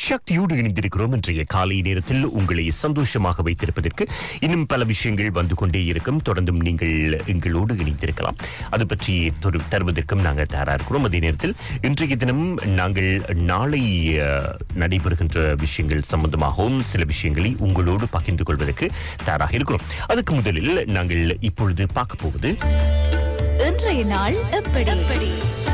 சக்தியோடு இணைந்திருக்கிறோம் இன்றைய காலை நேரத்தில் உங்களை சந்தோஷமாக வைத்திருப்பதற்கு இன்னும் பல விஷயங்கள் வந்து கொண்டே இருக்கும் தொடர்ந்தும் நீங்கள் எங்களோடு இணைந்திருக்கலாம் அது பற்றி தொரு- தருவதற்கும் நாங்கள் தயாராக இருக்கிறோம் அதே நேரத்தில் இன்றைய தினம் நாங்கள் நாளை அஹ், நடைபெறுகின்ற விஷயங்கள் சம்பந்தமாகவும் சில விஷயங்களை உங்களோடு பகிர்ந்து கொள்வதற்கு தயாராக இருக்கிறோம் அதுக்கு முதலில் நாங்கள் இப்பொழுது பார்க்க போவது இன்றைய நாள் எப்படி எப்படி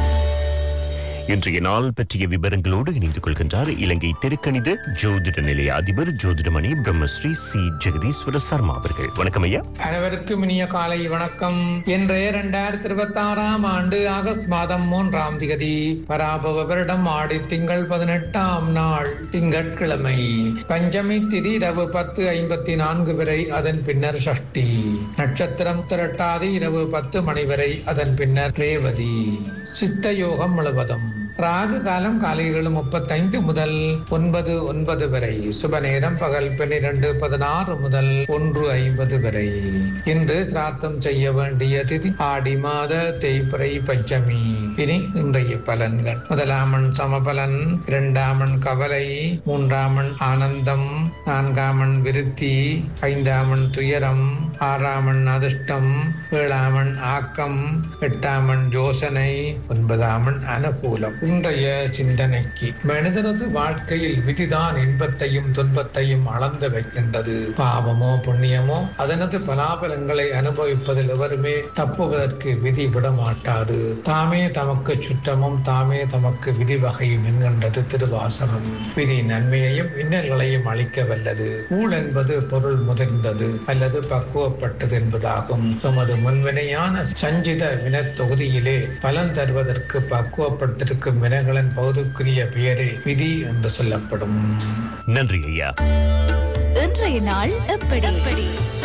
இன்றைய நாள் பற்றிய விவரங்களோடு இணைந்து கொள்கின்றார் இலங்கை திருக்கணித ஜோதிட நிலைய அதிபர் ஜோதிடமணி பிரம்மஸ்ரீ சி ஜெகதீஸ்வர சர்மா அவர்கள் வணக்கம் ஐயா அனைவருக்கும் இனிய காலை வணக்கம் இன்றைய இரண்டாயிரத்தி இருபத்தி ஆறாம் ஆண்டு ஆகஸ்ட் மாதம் மூன்றாம் திகதி பராபவ வருடம் ஆடி திங்கள் பதினெட்டாம் நாள் திங்கட்கிழமை பஞ்சமி திதி இரவு பத்து ஐம்பத்தி நான்கு வரை அதன் பின்னர் சஷ்டி நட்சத்திரம் திரட்டாதி இரவு பத்து மணி வரை அதன் பின்னர் ரேவதி சித்த யோகம் முழுவதும் ராகு காலம் காலை ஏழு முப்பத்தைந்து முதல் ஒன்பது ஒன்பது வரை சுப நேரம் பகல் பன்னிரண்டு பதினாறு முதல் ஒன்று ஐம்பது வரை இன்று சிராத்தம் செய்ய வேண்டிய திதி ஆடி மாத தேய்பிறை பஞ்சமி இனி இன்றைய பலன்கள் முதலாமன் சமபலன் இரண்டாமன் கவலை மூன்றாமன் ஆனந்தம் நான்காமன் விருத்தி ஐந்தாமன் துயரம் ஆறாமன் அதிர்ஷ்டம் ஏழாமன் ஆக்கம் எட்டாமன் யோசனை ஒன்பதாமன் அனுகூலம் இன்றைய சிந்தனைக்கு மனிதனது வாழ்க்கையில் விதிதான் இன்பத்தையும் துன்பத்தையும் அளந்து வைக்கின்றது பாவமோ புண்ணியமோ அதனது பலாபலங்களை அனுபவிப்பதில் எவருமே தப்புவதற்கு விதி விட மாட்டாது தாமே தமக்கு சுற்றமும் தாமே தமக்கு விதி வகையும் என்கின்றது திருவாசகம் விதி நன்மையையும் இன்னல்களையும் அளிக்க வல்லது ஊழ் என்பது பொருள் முதிர்ந்தது அல்லது பக்குவப்பட்டது என்பதாகும் தமது முன்வினையான சஞ்சித வினத் தொகுதியிலே பலன் தருவதற்கு பக்குவப்பட்டிருக்கும் வினைகளின் பகுதிக்குரிய பெயரே விதி என்று சொல்லப்படும் நன்றி ஐயா இன்றைய நாள் எப்படி எப்படி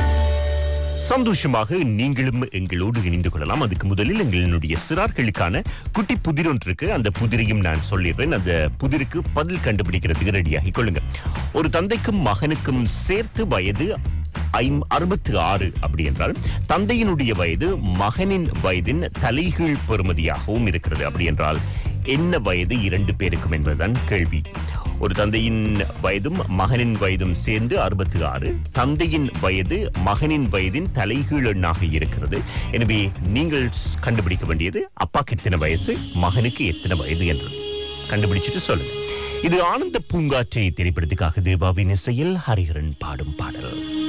சந்தோஷமாக நீங்களும் எங்களோடு இணைந்து கொள்ளலாம் அதுக்கு முதலில் எங்களுடைய சிறார்களுக்கான குட்டி புதிர் ஒன்று இருக்கு அந்த புதிரையும் நான் சொல்லிடுறேன் அந்த புதிருக்கு பதில் கண்டுபிடிக்கிறதுக்கு ரெடியாகி கொள்ளுங்க ஒரு தந்தைக்கும் மகனுக்கும் சேர்த்து வயது ஐம் அறுபத்தி ஆறு அப்படி என்றால் தந்தையினுடைய வயது மகனின் வயதின் தலைகீழ் பெறுமதியாகவும் இருக்கிறது அப்படி என்றால் என்ன வயது இரண்டு பேருக்கும் என்பதுதான் கேள்வி ஒரு தந்தையின் வயதும் மகனின் வயதும் சேர்ந்து அறுபத்தி ஆறு தந்தையின் வயது மகனின் வயதின் தலைகீழ் எண்ணாக இருக்கிறது எனவே நீங்கள் ஸ்- கண்டுபிடிக்க வேண்டியது அப்பாக்கு எத்தனை வயசு மகனுக்கு எத்தனை வயது என்று கண்டுபிடிச்சிட்டு சொல்லுங்க இது ஆனந்த பூங்காற்றை திரைப்படத்துக்காக தேவாவின் இசையில் ஹரிஹரன் பாடும் பாடல்